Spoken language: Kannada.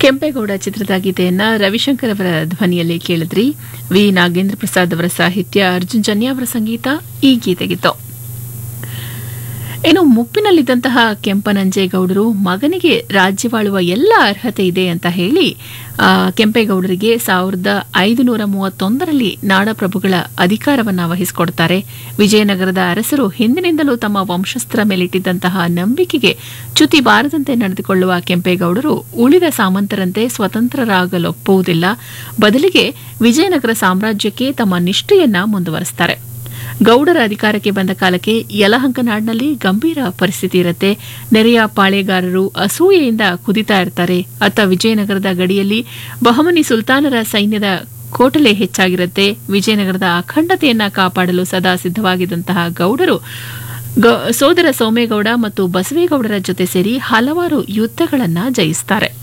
ಕೆಂಪೇಗೌಡ ಚಿತ್ರದ ಗೀತೆಯನ್ನ ರವಿಶಂಕರ್ ಅವರ ಧ್ವನಿಯಲ್ಲಿ ಕೇಳಿದ್ರಿ ವಿ ನಾಗೇಂದ್ರ ಪ್ರಸಾದ್ ಅವರ ಸಾಹಿತ್ಯ ಅರ್ಜುನ್ ಜನ್ಯ ಅವರ ಸಂಗೀತ ಈ ಗೀತೆಗಿತ್ತು ಇನ್ನು ಮುಪ್ಪಿನಲ್ಲಿದ್ದಂತಹ ಕೆಂಪನಂಜೇಗೌಡರು ಮಗನಿಗೆ ರಾಜ್ಯವಾಳುವ ಎಲ್ಲ ಅರ್ಹತೆ ಇದೆ ಅಂತ ಹೇಳಿ ಆ, ಕೆಂಪೇಗೌಡರಿಗೆ ಸಾವಿರದ ಐದುನೂರ ಮೂವತ್ತೊಂದರಲ್ಲಿ ನಾಡಪ್ರಭುಗಳ ಅಧಿಕಾರವನ್ನ ವಹಿಸಿಕೊಡ್ತಾರೆ ವಿಜಯನಗರದ ಅರಸರು ಹಿಂದಿನಿಂದಲೂ ತಮ್ಮ ವಂಶಸ್ಥರ ಮೇಲಿಟ್ಟಿದ್ದಂತಹ ನಂಬಿಕೆಗೆ ಚ್ಯುತಿ ಬಾರದಂತೆ ನಡೆದುಕೊಳ್ಳುವ ಕೆಂಪೇಗೌಡರು ಉಳಿದ ಸಾಮಂತರಂತೆ ಸ್ವತಂತ್ರರಾಗಲೊಪ್ಪುವುದಿಲ್ಲ ಬದಲಿಗೆ ವಿಜಯನಗರ ಸಾಮ್ರಾಜ್ಯಕ್ಕೆ ತಮ್ಮ ನಿಷ್ಠೆಯನ್ನ ಮುಂದುವರೆಸ್ತಾರೆ ಗೌಡರ ಅಧಿಕಾರಕ್ಕೆ ಬಂದ ಕಾಲಕ್ಕೆ ಯಲಹಂಕನಾಡಿನಲ್ಲಿ ಗಂಭೀರ ಪರಿಸ್ಥಿತಿ ಇರುತ್ತೆ ನೆರೆಯ ಪಾಳೆಗಾರರು ಅಸೂಯೆಯಿಂದ ಕುದಿತಾ ಇರ್ತಾರೆ ಅತ್ತ ವಿಜಯನಗರದ ಗಡಿಯಲ್ಲಿ ಬಹಮನಿ ಸುಲ್ತಾನರ ಸೈನ್ಯದ ಕೋಟಲೆ ಹೆಚ್ಚಾಗಿರುತ್ತೆ ವಿಜಯನಗರದ ಅಖಂಡತೆಯನ್ನ ಕಾಪಾಡಲು ಸದಾ ಸಿದ್ಧವಾಗಿದ್ದಂತಹ ಗೌಡರು ಗ- ಸೋದರ ಸೋಮೇಗೌಡ ಮತ್ತು ಬಸವೇಗೌಡರ ಜೊತೆ ಸೇರಿ ಹಲವಾರು ಯುದ್ಧಗಳನ್ನ ಜಯಿಸ್ತಾರೆ